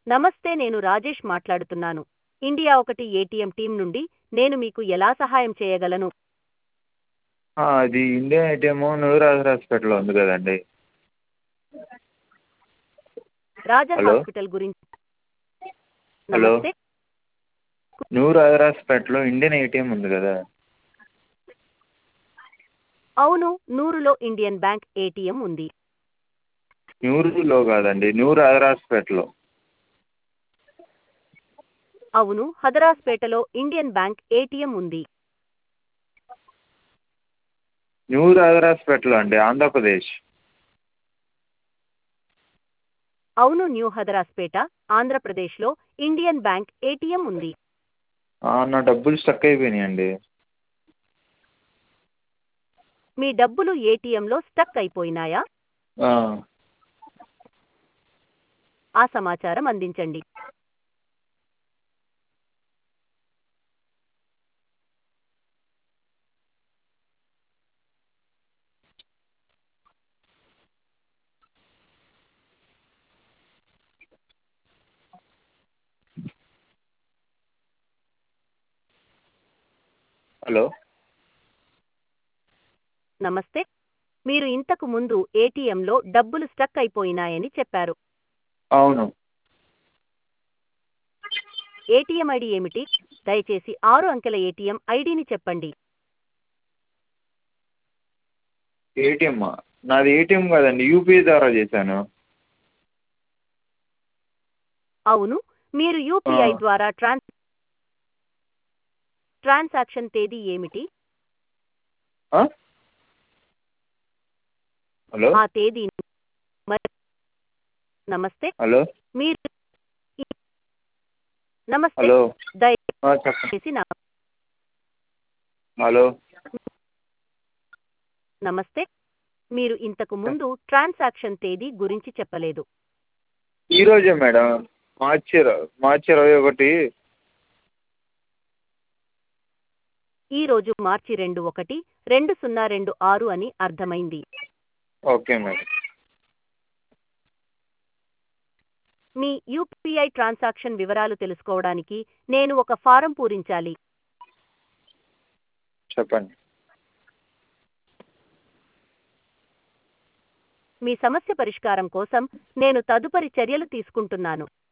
నమస్తే నేను రాజేష్ మాట్లాడుతున్నాను ఇండియా ఒకటి ఏటీఎం టీం నుండి నేను మీకు ఎలా సహాయం చేయగలను అది ఇండియన్ ఏటీఎం నూరాజ్ హాస్పిటల్లో ఉంది కదండి రాజర్ హలో హాస్పిటల్ గురించి హలో నమస్తే నూర్ హాస్పిటల్లో ఇండియన్ ఏటీఎం ఉంది కదా అవును నూరులో ఇండియన్ బ్యాంక్ ఏటీఎం ఉంది నూరులో కాదండి నూర్ హాస్పిటల్లో అవును హదరాస్పేటలో ఇండియన్ బ్యాంక్ ఏటీఎం ఉంది నూర్ హాస్పిటల్ అండి ఆంధ్రప్రదేశ్ అవును న్యూ హదరాస్పేట ఆంధ్రప్రదేశ్లో ఇండియన్ బ్యాంక్ ఏటీఎం ఉంది ఆ, నా డబ్బులు స్టక్ అయిపోయినాయండి మీ డబ్బులు ఏటీఎంలో స్టక్ అయిపోయినాయా ఆ, ఆ సమాచారం అందించండి హలో నమస్తే మీరు ఇంతకు ముందు ఏటీఎంలో డబ్బులు స్టక్ అయిపోయినాయని చెప్పారు అవును ఏటీఎం ఐడి ఏమిటి దయచేసి ఆరు అంకెల ఏటీఎం ఐడిని చెప్పండి ఏటీఎం నాది ఏటీఎం కాదండి యూపీఐ ద్వారా చేశాను అవును మీరు యూపీఐ ఆ. ద్వారా ట్రాన్స్ ట్రాన్సాక్షన్ తేదీ ఏమిటి ఆ? హలో ఆ తేదీ మరి నమస్తే హలో మీరు ఈ- నమస్తే హలో దయచేసి ఆ, చెప్పండి నా హలో నమస్తే మీరు ఇంతకు ముందు ట్రాన్సాక్షన్ తేదీ గురించి చెప్పలేదు ఈరోజే మేడం మార్చి ఇర- మార్చి ఇరవై ఒకటి ఈ రోజు మార్చి రెండు ఒకటి రెండు సున్నా రెండు ఆరు అని అర్థమైంది ఓకే మేడం మీ యూపీఐ ట్రాన్సాక్షన్ వివరాలు తెలుసుకోవడానికి నేను ఒక ఫారం పూరించాలి చెప్పండి మీ సమస్య పరిష్కారం కోసం నేను తదుపరి చర్యలు తీసుకుంటున్నాను